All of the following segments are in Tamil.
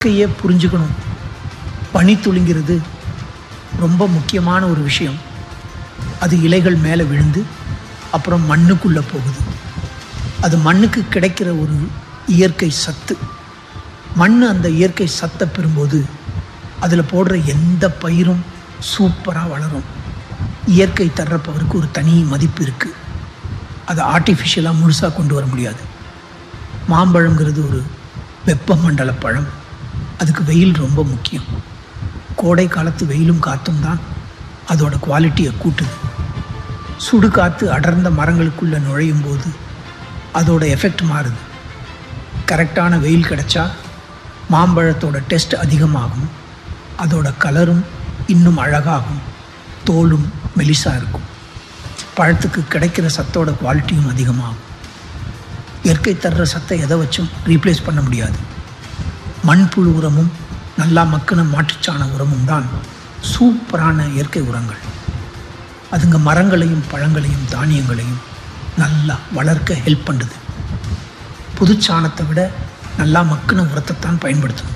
இயற்கையே புரிஞ்சுக்கணும் பனி துளிங்கிறது ரொம்ப முக்கியமான ஒரு விஷயம் அது இலைகள் மேலே விழுந்து அப்புறம் மண்ணுக்குள்ளே போகுது அது மண்ணுக்கு கிடைக்கிற ஒரு இயற்கை சத்து மண் அந்த இயற்கை சத்தை பெறும்போது அதில் போடுற எந்த பயிரும் சூப்பராக வளரும் இயற்கை தர்ற பவருக்கு ஒரு தனி மதிப்பு இருக்குது அதை ஆர்டிஃபிஷியலாக முழுசாக கொண்டு வர முடியாது மாம்பழங்கிறது ஒரு வெப்பமண்டல பழம் அதுக்கு வெயில் ரொம்ப முக்கியம் கோடை காலத்து வெயிலும் காற்றும் தான் அதோட குவாலிட்டியை கூட்டுது சுடு காற்று அடர்ந்த மரங்களுக்குள்ளே நுழையும் போது அதோட எஃபெக்ட் மாறுது கரெக்டான வெயில் கிடைச்சா மாம்பழத்தோட டெஸ்ட் அதிகமாகும் அதோட கலரும் இன்னும் அழகாகும் தோலும் மெலிசாக இருக்கும் பழத்துக்கு கிடைக்கிற சத்தோட குவாலிட்டியும் அதிகமாகும் இயற்கை தர்ற சத்தை எதை வச்சும் ரீப்ளேஸ் பண்ண முடியாது மண்புழு உரமும் நல்லா மக்கின மாட்டுச்சாண உரமும் தான் சூப்பரான இயற்கை உரங்கள் அதுங்க மரங்களையும் பழங்களையும் தானியங்களையும் நல்லா வளர்க்க ஹெல்ப் பண்ணுது புதுச்சாணத்தை விட நல்லா மக்கின உரத்தை தான் பயன்படுத்தணும்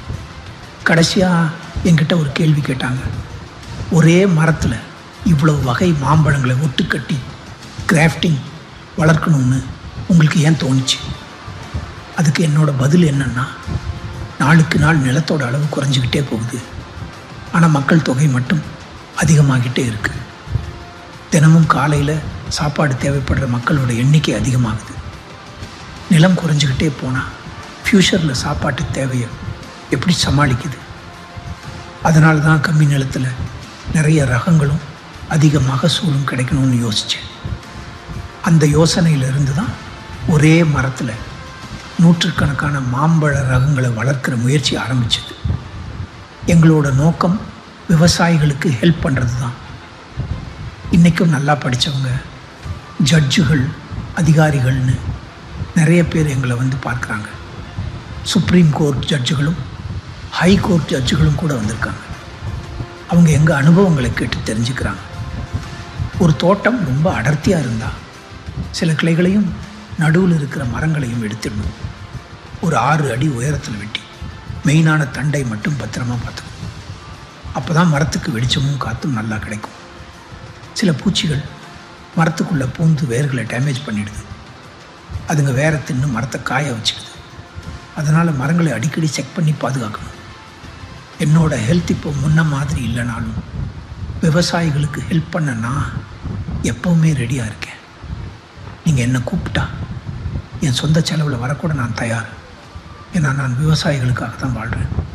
கடைசியாக என்கிட்ட ஒரு கேள்வி கேட்டாங்க ஒரே மரத்தில் இவ்வளவு வகை மாம்பழங்களை ஒட்டுக்கட்டி கிராஃப்டிங் வளர்க்கணும்னு உங்களுக்கு ஏன் தோணுச்சு அதுக்கு என்னோட பதில் என்னன்னா நாளுக்கு நாள் நிலத்தோட அளவு குறைஞ்சிக்கிட்டே போகுது ஆனால் மக்கள் தொகை மட்டும் அதிகமாகிட்டே இருக்கு தினமும் காலையில் சாப்பாடு தேவைப்படுற மக்களோட எண்ணிக்கை அதிகமாகுது நிலம் குறைஞ்சிக்கிட்டே போனால் ஃப்யூச்சரில் சாப்பாட்டு தேவையை எப்படி சமாளிக்குது அதனால தான் கம்மி நிலத்தில் நிறைய ரகங்களும் அதிக மகசூலும் கிடைக்கணும்னு யோசித்தேன் அந்த யோசனையிலிருந்து தான் ஒரே மரத்தில் நூற்றுக்கணக்கான மாம்பழ ரகங்களை வளர்க்குற முயற்சி ஆரம்பிச்சது எங்களோட நோக்கம் விவசாயிகளுக்கு ஹெல்ப் பண்ணுறது தான் இன்றைக்கும் நல்லா படித்தவங்க ஜட்ஜுகள் அதிகாரிகள்னு நிறைய பேர் எங்களை வந்து பார்க்குறாங்க சுப்ரீம் கோர்ட் ஜட்ஜுகளும் ஹை கோர்ட் ஜட்ஜுகளும் கூட வந்திருக்காங்க அவங்க எங்கள் அனுபவங்களை கேட்டு தெரிஞ்சுக்கிறாங்க ஒரு தோட்டம் ரொம்ப அடர்த்தியாக இருந்தால் சில கிளைகளையும் நடுவில் இருக்கிற மரங்களையும் எடுத்துடணும் ஒரு ஆறு அடி உயரத்தில் வெட்டி மெயினான தண்டை மட்டும் பத்திரமா பார்த்துக்கணும் அப்போ தான் மரத்துக்கு வெளிச்சமும் காற்றும் நல்லா கிடைக்கும் சில பூச்சிகள் மரத்துக்குள்ளே பூந்து வேர்களை டேமேஜ் பண்ணிடுது அதுங்க வேற தின்னு மரத்தை காய வச்சுக்குது அதனால் மரங்களை அடிக்கடி செக் பண்ணி பாதுகாக்கணும் என்னோட ஹெல்த் இப்போ முன்ன மாதிரி இல்லைனாலும் விவசாயிகளுக்கு ஹெல்ப் பண்ண நான் எப்போவுமே ரெடியாக இருக்கேன் நீங்கள் என்னை கூப்பிட்டா என் சொந்த செலவில் வரக்கூட நான் தயார் ஏன்னா நான் விவசாயிகளுக்காக தான் வாழ்கிறேன்